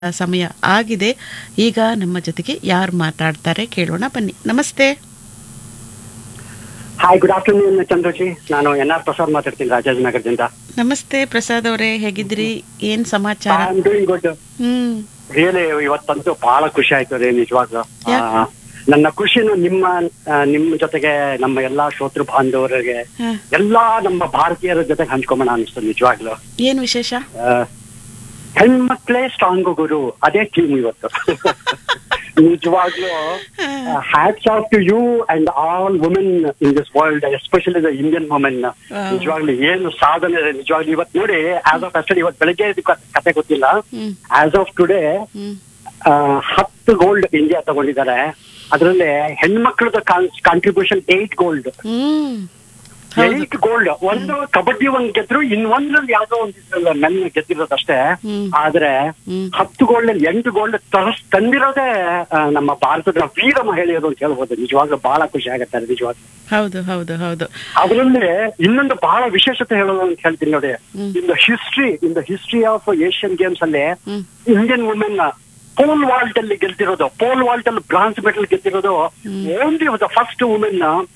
ಸಮಯ ಆಗಿದೆ ಈಗ ನಮ್ಮ ಜೊತೆಗೆ ಯಾರು ಮಾತಾಡ್ತಾರೆ ಕೇಳೋಣ ಬನ್ನಿ ನಮಸ್ತೆ ಹಾಯ್ ಗುಡ್ ಆಫ್ಟರ್ನೂನ್ ಚಂದ್ರಜಿ ನಾನು ಎನ್ ಆರ್ ಪ್ರಸಾದ್ ಮಾತಾಡ್ತೀನಿ ರಾಜಾಜಿನಗರದಿಂದ ನಮಸ್ತೆ ಪ್ರಸಾದ್ ಅವರೇ ಹೇಗಿದ್ರಿ ಏನ್ ಸಮಾಚಾರ I am doing good hmm really ಇವತ್ತಂತೂ ಬಹಳ ಖುಷಿ ಆಯ್ತು ರೀ ನಿಜವಾಗ್ಲೂ ಆ, ಯಾಕೆ? ನನ್ನ ಖುಷಿನು ನಿಮ್ಮ ಆ, ನಿಮ್ಮ ಜೊತೆಗೆ ನಮ್ಮ ಎಲ್ಲಾ ಶ್ರೋತೃ ಬಾಂಧವರಿಗೆ ಹ, ಎಲ್ಲಾ ನಮ್ಮ ಭಾರತೀಯರ ಜೊತೆಗೆ ಹಂಚ್ಕೊಂಬೋಣ ಅನಿಸ್ತು ನಿಜವಾಗ್ಲೂ ಏನ್ ವಿಶೇಷ ಆ, ಹೆಣ್ಮಕ್ಳೇ ಸ್ಟ್ರಾಂಗ್ ಗುರು ಅದೇ ಟೀಮ್ ಇವತ್ತು ನಿಜವಾಗ್ಲೂ hats off to you and all women in this world especially the Indian women ನಿಜವಾಗ್ಲೂ ಏನು ಸಾಧನೆ ಇದೆ ನಿಜವಾಗ್ಲೂ ಇವತ್ತು ನೋಡಿ ಆಸ್ ಆಫ್ ಅಷ್ಟೇ ಇವತ್ತು ಬೆಳಗ್ಗೆ ಇದು ಕ- ಕತೆ ಗೊತ್ತಿಲ್ಲ hmm as of today hmm ಹತ್ತು ಗೋಲ್ಡ್ ಇಂಡಿಯಾ ತಗೊಂಡಿದ್ದಾರೆ ಅದರಲ್ಲಿ ಹೆಣ್ಮಕ್ಳದ ಕಾಂಟ್ರಿಬ್ಯೂಷನ್ ಏಟ್ ಗೋಲ್ಡ್ ಹ್ಮ್ ಹೌದು ಏಟ್ ಗೋಲ್ಡ್ ಒಂದು ಕಬಡ್ಡಿ ಒಂದ್ ಗೆದ್ರು ಇನ್ನೊಂದ್ರಲ್ಲಿ ಯಾವ್ದೋ ಒಂದು ಮೆನ್ ಗೆದ್ದಿರೋದಷ್ಟೇ ಹ್ಮ್. ಆದ್ರೆ ಹ್ಮ್. ಹತ್ತು ಗೋಲ್ಡ್ ಎಂಟು ಗೋಲ್ಡ್ ತರಸ್ ತಂದಿರೋದೇ ಆ, ನಮ್ಮ ಭಾರತದ ವೀರ ಮಹಿಳೆಯರು ಅಂತ ಹೇಳ್ಬೋದು ನಿಜವಾಗ್ಲೂ ಬಹಳ ಖುಷಿ ಆಗತ್ತೆ ನಿಜವಾಗ್ಲೂ ಹೌದು ಹೌದು ಹೌದು ಅದರಲ್ಲಿ ಇನ್ನೊಂದು ಬಹಳ ವಿಶೇಷತೆ ಹೇಳೋದು ಅಂತ ಹೇಳ್ತೀನಿ ನೋಡಿ ಹ್ಮ್. In the history in the history of Asian games ಅಲ್ಲಿ ಹ್ಮ್ ಇಂಡಿಯನ್ ವುಮೆನ್ ಪೋಲ್ ವಾಲ್ಟ್ ಅಲ್ಲಿ ಗೆದ್ದಿರೋದು ಪೋಲ್ ವಾಲ್ಟ್ ಅಲ್ಲಿ bronze medal ಗೆದ್ದಿರೋದು only the first women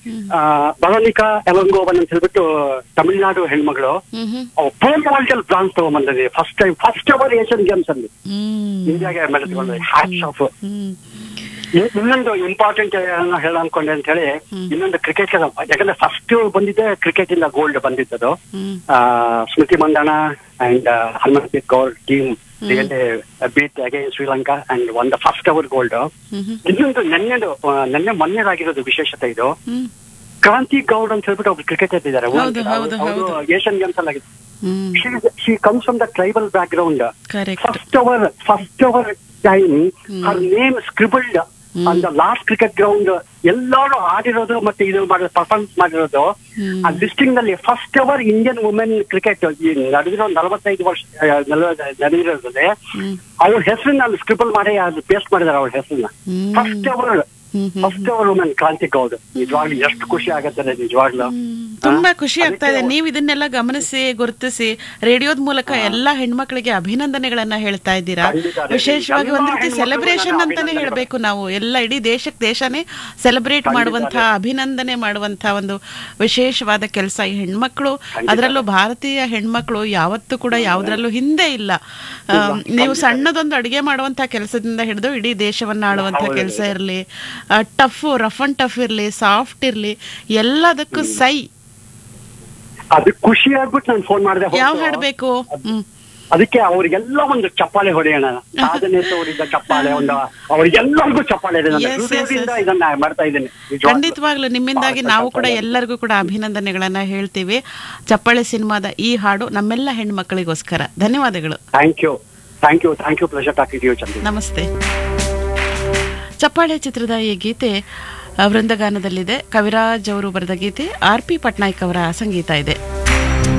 ಬರೋನಿಕಾ ಎವಂಗೋವನ್ ಅಂತ ಹೇಳ್ಬಿಟ್ಟು ತಮಿಳ್ನಾಡು ಹೆಣ್ಮಗಳು ಹ್ಮ್ ಹ್ಮ್ ಪೋಲ್ ವಾಲ್ಟ್ ಅಲ್ಲಿ bronze ತಗೊಂಡ್ಬಂದಿದೆ first time first hour Asian games ಅಲ್ಲಿ ಹ್ಮ್ ಇಂಡಿಯಾಗೆ ಮೆಡಲ್ ತಗೊಂಡ್ರೆ ಹ್ಯಾಟ್ಸ್ ಆಫ್ ಹ್ಮ್ ಇನ್ನೊಂದು ಇಂಪಾರ್ಟೆಂಟ್ ಹೇಳ ಅನ್ಕೊಂಡೆ ಅಂತ ಹೇಳಿ ಇನ್ನೊಂದು ಕ್ರಿಕೆಟ್ ಯಾಕಂದ್ರೆ ಫಸ್ಟ್ ಬಂದಿದ್ದೆ ಕ್ರಿಕೆಟ್ ಇಂದ ಗೋಲ್ಡ್ ಬಂದಿದ್ದದು ಹ್ಮ್ ಆ, ಸ್ಮೃತಿ ಮಂದಣ and ಹನುಮನ್ಪ್ರೀತ್ Kaur team beet again Sri Lanka and one the first hour gold ಹ್ಮ್ ಹ್ಮ್ ಇನ್ನೊಂದು ನೆನ್ನೆದು ಆ, ನೆನ್ನೆ ಮೊನ್ನೆದಾಗಿರೋದು ವಿಶೇಷತೆ ಇದು ಹ್ಮ್ ಕ್ರಾಂತಿ ಗೌಡ್ ಅಂತ ಹೇಳ್ಬಿಟ್ಟು ಒಬ್ರು ಕ್ರಿಕೆಟ್ ಇದ್ದಾರೆ ಹೌದು, ಹೌದು, ಹೌದು. ಏಷ್ಯನ್ ಗೇಮ್ಸ್ ಅಲ್ಲಿ hmm she comes from the tribal background correct first ever first ever time her name scribbled on the last cricket ground ಎಲ್ಲರೂ ಆಡಿರೋದು ಮತ್ತೆ ಇದು ಮಾಡಿರೋ ಪರ್ಫಾರ್ಮೆನ್ಸ್ ಮಾಡಿರೋದು ಹ್ಮ್. ಆ ಲಿಸ್ಟಿಂಗ್ ನಲ್ಲಿ first ever Indian women cricket ಈ ನಡೆದಿರೋ ನಲವತ್ತೈದು ವರ್ಷ ಆ, ನಲವತ್ತು- ನಡೆದಿರೋದ್ರಲ್ಲಿ ಹ್ಮ್ ಅವ್ರ ಹೆಸರನ್ನ ಅಲ್ಲಿ ಸ್ಕ್ರಿಬಲ್ ಮಾಡಿ ಅದು ಪೇಸ್ಟ್ ಮಾಡಿದಾರೆ ಅವ್ರ ಹೆಸರನ್ನ hmm. First ever hmm hmm first ever women Kranti Goud ನಿಜವಾಗ್ಲೂ ಎಷ್ಟು ಖುಷಿ ಆಗತ್ತೆ ನಿಜವಾಗ್ಲೂ ತುಂಬಾ ಖುಷಿ ಆಗ್ತಾ ಇದೆ ನೀವು ಇದನ್ನೆಲ್ಲ ಗಮನಿಸಿ ಗುರುತಿಸಿ ರೇಡಿಯೋದ ಮೂಲಕ ಎಲ್ಲಾ ಹೆಣ್ಮಕ್ಳಿಗೆ ಅಭಿನಂದನೆಗಳನ್ನ ಹೇಳ್ತಾ ಇದ್ದೀರಾ ಖಂಡಿತ ಅದೇ. ವಿಶೇಷವಾಗಿ ಎಲ್ಲಾ ಒಂದ್ ರೀತಿ ಹೆಣ್ಮಕ್ಳಿಗೂ ಸೆಲೆಬ್ರೇಷನ್ ನನ್ನ ಅಂತಾನೆ ಅಭಿನಂದನೆಗಳು. ಹೇಳ್ಬೇಕು ನಾವು ಎಲ್ಲ ಇಡೀ ದೇಶಕ್ಕೆ ದೇಶನೇ ಸೆಲೆಬ್ರೇಟ್ ಖಂಡಿತ ಮಾಡುವಂತ ಅಭಿನಂದನೆ ಮಾಡುವಂತ ಒಂದು ವಿಶೇಷವಾದ ಕೆಲಸ ಈ ಹೆಣ್ಮಕ್ಳು ಅದರಲ್ಲೂ ಭಾರತೀಯ ಹೆಣ್ಮಕ್ಳು ಯಾವತ್ತೂ ಕೂಡ ಯಾವ್ದ್ರಲ್ಲೂ ಹಿಂದೆ ಇಲ್ಲ ಆ, ನೀವು ಸಣ್ಣದೊಂದು ಅಡಿಗೆ ಮಾಡುವಂತ ಕೆಲಸದಿಂದ ಹಿಡಿದು ಇಡೀ ದೇಶವನ್ನ ಆಳುವಂತ ಕೆಲಸ ಇರಲಿ ಟಫ್ ರಫ್ ಅಂಡ್ ಟಫ್ ಇರ್ಲಿ ಸಾಫ್ಟ್ ಇರ್ಲಿ ಎಲ್ಲದಕ್ಕೂ ಸೈ ಅದಕ್ಕೆ ಖುಷಿ ಆಗ್ಬಿಟ್ಟು ನಾನು ಫೋನ್ ಮಾಡಿದೆ ಯಾವ ಹಾಡ್ಬೇಕು ಹ್ಮ್ ಅದಕ್ಕೆ ಅವ್ರಿಗೆಲ್ಲ ಒಂದು ಚಪ್ಪಾಳೆ ಹೊಡೆಯೋಣ ಸಾಧನೆ ತೋರಿದ ಚಪ್ಪಾಳೆ ಒಂದು ಅವ್ರಿಗೆಲ್ಲರಿಗೂ ಚಪ್ಪಾಳೆ ಇದೆ ನನ್ನ Yes, yes, ಹೃದಯದಿಂದ yes. ಇದನ್ನ ಮಾಡ್ತಾ ಇದ್ದೀನಿ ನಿಜವಾಗ್ಲೂ. ಖಂಡಿತವಾಗ್ಲೂ ನಿಮ್ಮಿಂದಾಗಿ ನಾವು ಕೂಡ ಎಲ್ಲರಿಗೂ ಕೂಡ ಅಭಿನಂದನೆಗಳನ್ನ ಹೇಳ್ತೀವಿ ಚಪ್ಪಾಳೆ ಸಿನಿಮಾದ ಈ ಹಾಡು ನಮ್ಮೆಲ್ಲ ಹೆಣ್ಮಕ್ಳಿಗೋಸ್ಕರ ಧನ್ಯವಾದಗಳು thank you thank you thank you pleasure talking you Chandra ನಮಸ್ತೆ ಚಪ್ಪಾಳೆ ಚಿತ್ರದ ಈ ಗೀತೆ ಆ, ವೃಂದಗಾನದಲ್ಲಿದೆ ಕವಿರಾಜ್ ಅವರು ಬರೆದ ಗೀತೆ ಆರ್ ಪಿ ಪಟ್ನಾಯಕ್ ಅವರ ಸಂಗೀತ ಇದೆ